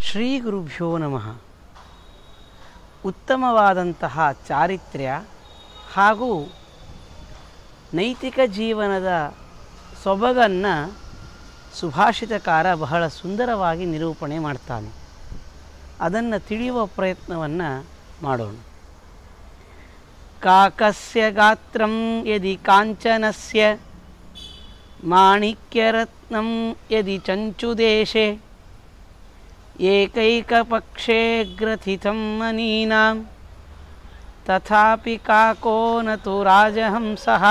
ಶ್ರೀ ಗುರುಭ್ಯೋ ನಮಃ ಉತ್ತಮವಾದಂತಹ ಚಾರಿತ್ರ್ಯ ಹಾಗೂ ನೈತಿಕ ಜೀವನದ ಸೊಬಗನ್ನು ಸುಭಾಷಿತಕಾರ ಬಹಳ ಸುಂದರವಾಗಿ ನಿರೂಪಣೆ ಮಾಡ್ತಾನೆ ಅದನ್ನು ತಿಳಿಯುವ ಪ್ರಯತ್ನವನ್ನು ಮಾಡೋಣ ಕಾಕಸ್ಯ ಗಾತ್ರಂ ಯದಿ ಕಾಂಚನಸ್ಯ ಮಾಣಿಕ್ಯರತ್ನಂ ಯದಿ ಚಂಚುದೇಶೆ ಏಕೈಕಪಕ್ಷೇ ಗ್ರಥಿತಂ ಮನೀನಾಂ ತಥಾಪಿ ಕಾಕೋ ನತು ರಾಜಹಂಸಃ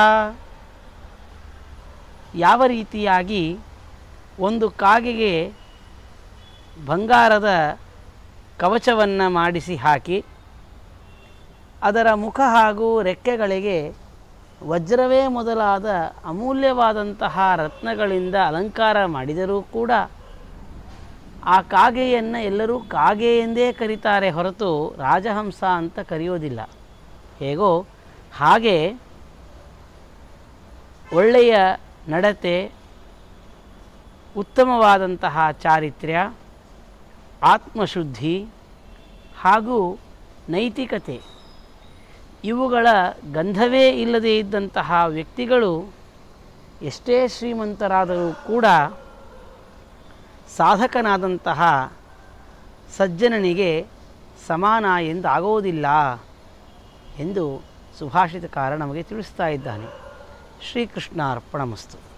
ಯಾವ ರೀತಿಯಾಗಿ ಒಂದು ಕಾಗೆಗೆ ಬಂಗಾರದ ಕವಚವನ್ನು ಮಾಡಿಸಿ ಹಾಕಿ ಅದರ ಮುಖ ಹಾಗೂ ರೆಕ್ಕೆಗಳಿಗೆ ವಜ್ರವೇ ಮೊದಲಾದ ಅಮೂಲ್ಯವಾದಂತಹ ರತ್ನಗಳಿಂದ ಅಲಂಕಾರ ಮಾಡಿದರೂ ಕೂಡ ಆ ಕಾಗೆಯನ್ನು ಎಲ್ಲರೂ ಕಾಗೆ ಎಂದೇ ಕರೀತಾರೆ ಹೊರತು ರಾಜಹಂಸ ಅಂತ ಕರೆಯೋದಿಲ್ಲ ಹೇಗೋ ಹಾಗೆ ಒಳ್ಳೆಯ ನಡತೆ ಉತ್ತಮವಾದಂತಹ ಚಾರಿತ್ರ್ಯ ಆತ್ಮಶುದ್ಧಿ ಹಾಗೂ ನೈತಿಕತೆ ಇವುಗಳ ಗಂಧವೇ ಇಲ್ಲದೇ ಇದ್ದಂತಹ ವ್ಯಕ್ತಿಗಳು ಎಷ್ಟೇ ಶ್ರೀಮಂತರಾದರೂ ಕೂಡ ಸಾಧಕನಾದಂತಹ ಸಜ್ಜನನಿಗೆ ಸಮಾನ ಎಂದಾಗೋದಿಲ್ಲ ಎಂದು ಸುಭಾಷಿತಕಾರ ನಮಗೆ ತಿಳಿಸ್ತಾ ಇದ್ದಾನೆ ಶ್ರೀಕೃಷ್ಣ ಅರ್ಪಣಮಸ್ತು